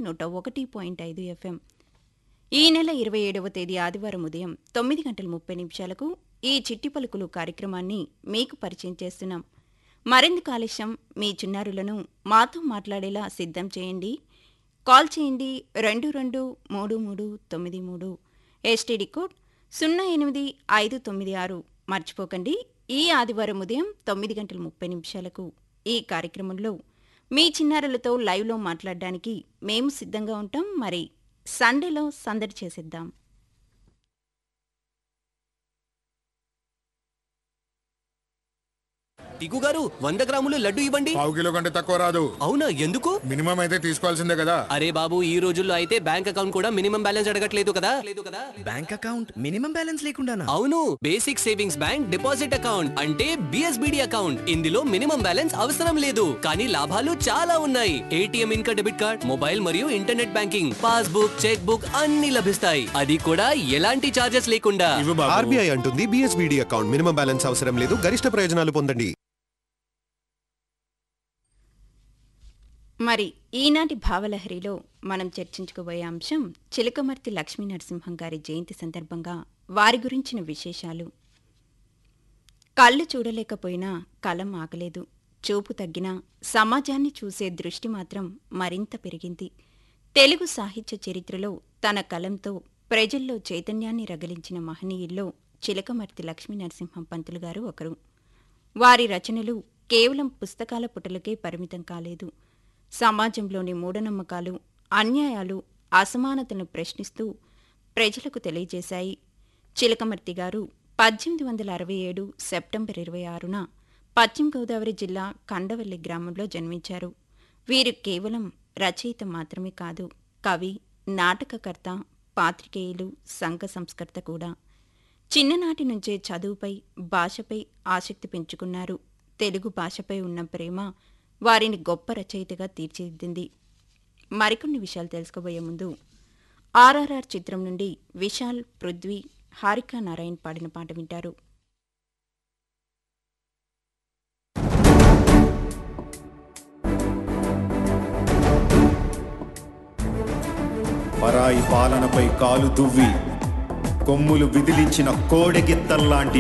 నూట ఒకటి పాయింట్ ఐదు ఎఫ్ఎం ఈ నెల ఇరవై ఏడవ తేదీ ఆదివారం ఉదయం తొమ్మిది గంటల ముప్పై నిమిషాలకు ఈ చిట్టి పలుకులు కార్యక్రమాన్ని మీకు పరిచయం చేస్తున్నాం మరెందుకు ఆలస్యం మీ చిన్నారులను మాతో మాట్లాడేలా సిద్ధం చేయండి కాల్ చేయండి రెండు రెండు మూడు మూడు తొమ్మిది మూడు ఎస్టీడీ కోడ్ సున్నా ఎనిమిది ఐదు తొమ్మిది ఆరు మర్చిపోకండి ఈ ఆదివారం ఉదయం తొమ్మిది గంటల ముప్పై నిమిషాలకు ఈ కార్యక్రమంలో మీ చిన్నారులతో లైవ్లో మాట్లాడడానికి మేము సిద్ధంగా ఉంటాం మరి సండేలో సందడి చేసేద్దాం టికు గారు వంద గ్రాములు లడ్డు ఇవ్వండి పావు కిలో కంటే తక్కువ రాదు అవునా ఎందుకు మినిమం అయితే తీసుకోవాల్సిందే కదా అరే బాబు ఈ రోజుల్లో అయితే బ్యాంక్ అకౌంట్ కూడా మినిమం బ్యాలెన్స్ అడగట్లేదు కదా లేదు కదా బ్యాంక్ అకౌంట్ మినిమం బ్యాలెన్స్ లేకుండానా అవును basic savings bank deposit account అంటే బిఎస్బిడి అకౌంట్ ఇందులో మినిమం బ్యాలెన్స్ అవసరం లేదు కానీ లాభాలు చాలా ఉన్నాయి ఏటీఎం ఇంకా డెబిట్ కార్డ్ మొబైల్ మరియు internet banking passbook cheque book అన్ని లభిస్తాయి అది కూడా ఎలాంటి చార్జెస్ లేకుండా ఇవ్వు బాబు ఆర్బీఐ అంటుంది బీఎస్బీడీ అకౌంట్ మినిమం బ్యాలెన్స్ అవసరం లేదు గరిష్ట ప్రయోజనాలు పొందండి మరి ఈనాటి భావలహరిలో మనం చర్చించుకోబోయే అంశం చిలకమర్తి లక్ష్మీ నరసింహం గారి జయంతి సందర్భంగా వారి గురించిన విశేషాలు కళ్ళు చూడలేకపోయినా కలం ఆగలేదు చూపు తగ్గినా సమాజాన్ని చూసే దృష్టి మాత్రం మరింత పెరిగింది తెలుగు సాహిత్య చరిత్రలో తన కలంతో ప్రజల్లో చైతన్యాన్ని రగిలించిన మహనీయుల్లో చిలకమర్తి లక్ష్మీ నరసింహం పంతులు గారు ఒకరు వారి రచనలు కేవలం పుస్తకాల పుటలకే పరిమితం కాలేదు సమాజంలోని మూఢనమ్మకాలు అన్యాయాలు అసమానతలను ప్రశ్నిస్తూ ప్రజలకు తెలియజేశాయి చిలకమర్తి గారు పద్దెనిమిది వందల అరవై ఏడు సెప్టెంబర్ ఇరవై ఆరున పశ్చిమ గోదావరి జిల్లా కండవల్లి గ్రామంలో జన్మించారు వీరు కేవలం రచయిత మాత్రమే కాదు కవి నాటకకర్త పాత్రికేయులు సంఘ సంస్కర్త కూడా చిన్ననాటి నుంచే చదువుపై భాషపై ఆసక్తి పెంచుకున్నారు తెలుగు భాషపై ఉన్న ప్రేమ వారిని గొప్ప రచయితగా తీర్చిదిద్దింది మరికొన్ని విషయాలు తెలుసుకోబోయే ముందు ఆర్ఆర్ఆర్ చిత్రం నుండి విశాల్ పృథ్వీ హారికా నారాయణ్ పాడిన పాట వింటారు పరాయి పాలనపై కాలు దువ్వి కొమ్ములు విదిలించిన కోడెగిత్తల్లాంటి